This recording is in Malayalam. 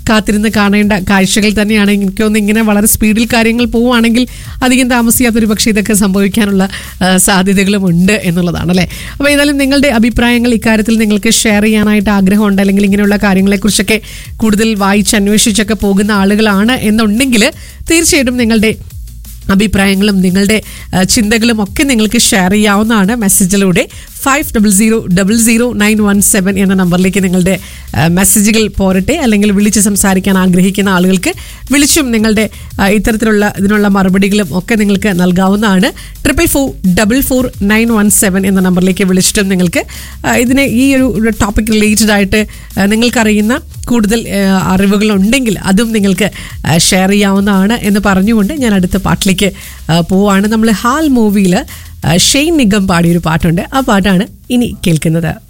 കാത്തിരുന്ന് കാണേണ്ട കാഴ്ചകൾ തന്നെയാണ് എനിക്കൊന്ന് ഇങ്ങനെ വളരെ സ്പീഡിൽ കാര്യങ്ങൾ പോവുകയാണെങ്കിൽ അധികം താമസിയാത്തൊരു പക്ഷേ ഇതൊക്കെ സംഭവിക്കാനുള്ള ആ, സാധ്യതകളും ഉണ്ട് എന്നുള്ളതാണ് അല്ലേ അപ്പോൾ ഏതായാലും നിങ്ങളുടെ അഭിപ്രായങ്ങൾ ഇക്കാര്യത്തിൽ നിങ്ങൾക്ക് ഷെയർ ചെയ്യാനായിട്ട് ആഗ്രഹമുണ്ട് അല്ലെങ്കിൽ ഇങ്ങനെയുള്ള കാര്യങ്ങളെക്കുറിച്ചൊക്കെ കൂടുതൽ വായിച്ച് അന്വേഷിച്ചൊക്കെ പോകുന്ന ആളുകളാണ് എന്നുണ്ടെങ്കിൽ തീർച്ചയായിട്ടും നിങ്ങളുടെ അഭിപ്രായങ്ങളും നിങ്ങളുടെ ആ, ചിന്തകളും ഒക്കെ നിങ്ങൾക്ക് ഷെയർ ചെയ്യാവുന്നതാണ് മെസ്സേജിലൂടെ five double zero double zero nine one seven എന്ന നമ്പറിലേക്ക് നിങ്ങളുടെ ആ, മെസ്സേജുകൾ പോരട്ടെ അല്ലെങ്കിൽ വിളിച്ച് സംസാരിക്കാൻ ആഗ്രഹിക്കുന്ന ആളുകൾക്ക് വിളിച്ചും നിങ്ങളുടെ ആ, ഇത്തരത്തിലുള്ള ഇതിനുള്ള മറുപടികളും ഒക്കെ നിങ്ങൾക്ക് നൽകാവുന്നതാണ് triple four double four nine one seven എന്ന നമ്പറിലേക്ക് വിളിച്ചിട്ടും നിങ്ങൾക്ക് ആ, ഇതിനെ ഈ ഒരു ടോപ്പിക് റിലേറ്റഡ് ആയിട്ട് ആ, നിങ്ങൾക്കറിയുന്ന കൂടുതൽ ആ, അറിവുകളുണ്ടെങ്കിൽ അതും നിങ്ങൾക്ക് ഷെയർ ചെയ്യാവുന്നതാണ് എന്ന് പറഞ്ഞുകൊണ്ട് ഞാൻ അടുത്ത പാട്ടിലേക്ക് ആ, പോവാണ് നമ്മൾ ഹാൽ മൂവിയിൽ ഷെയ്ൻ നിഗം പാടിയൊരു പാട്ടുണ്ട് ആ പാട്ടാണ് ഇനി കേൾക്കുന്നത്